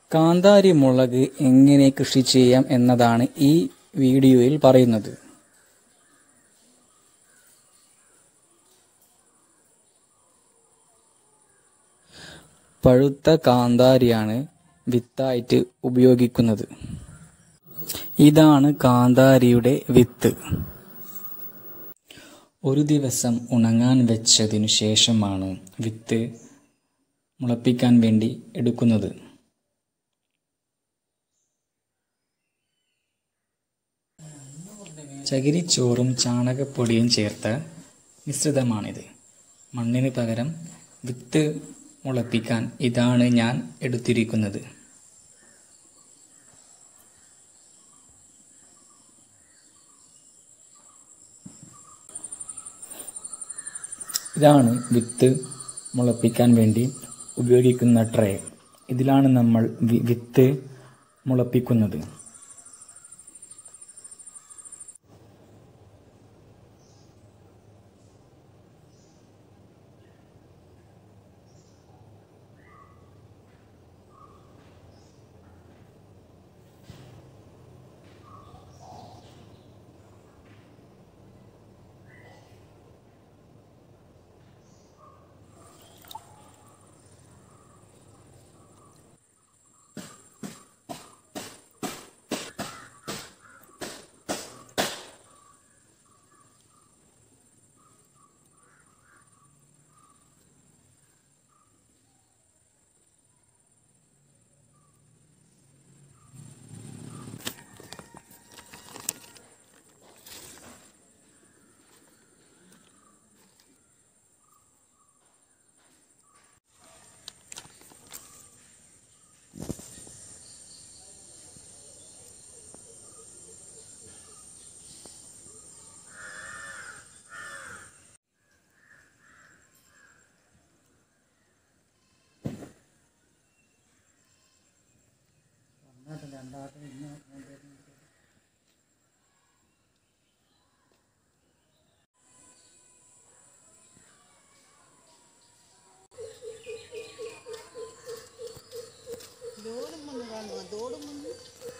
കാന്താരി മുളക് എങ്ങനെ കൃഷി ചെയ്യാം എന്നതാണ് ഈ വീഡിയോയിൽ പറയുന്നത് പഴുത്ത കാന്താരിയാണ് വിത്തായിട്ട് ഉപയോഗിക്കുന്നത് ഇതാണ് കാന്താരിയുടെ വിത്ത് ഒരു ദിവസം ഉണങ്ങാൻ വെച്ചതിനു ശേഷമാണ് വിത്ത് മുളപ്പിക്കാൻ വേണ്ടി എടുക്കുന്നത് ചകിരിച്ചോറും ചാണകപ്പൊടിയും ചേർത്ത മിശ്രിതമാണിത് മണ്ണിന് പകരം വിത്ത് മുളപ്പിക്കാൻ ഇതാണ് ഞാൻ എടുത്തിരിക്കുന്നത് ഇതാണ് വിത്ത് മുളപ്പിക്കാൻ വേണ്ടി ഉപയോഗിക്കുന്ന ട്രേ ഇതിലാണ് നമ്മൾ വി- വിത്ത് മുളപ്പിക്കുന്നത് ദോടും വന്ന് കാണുക ദോടും വന്ന്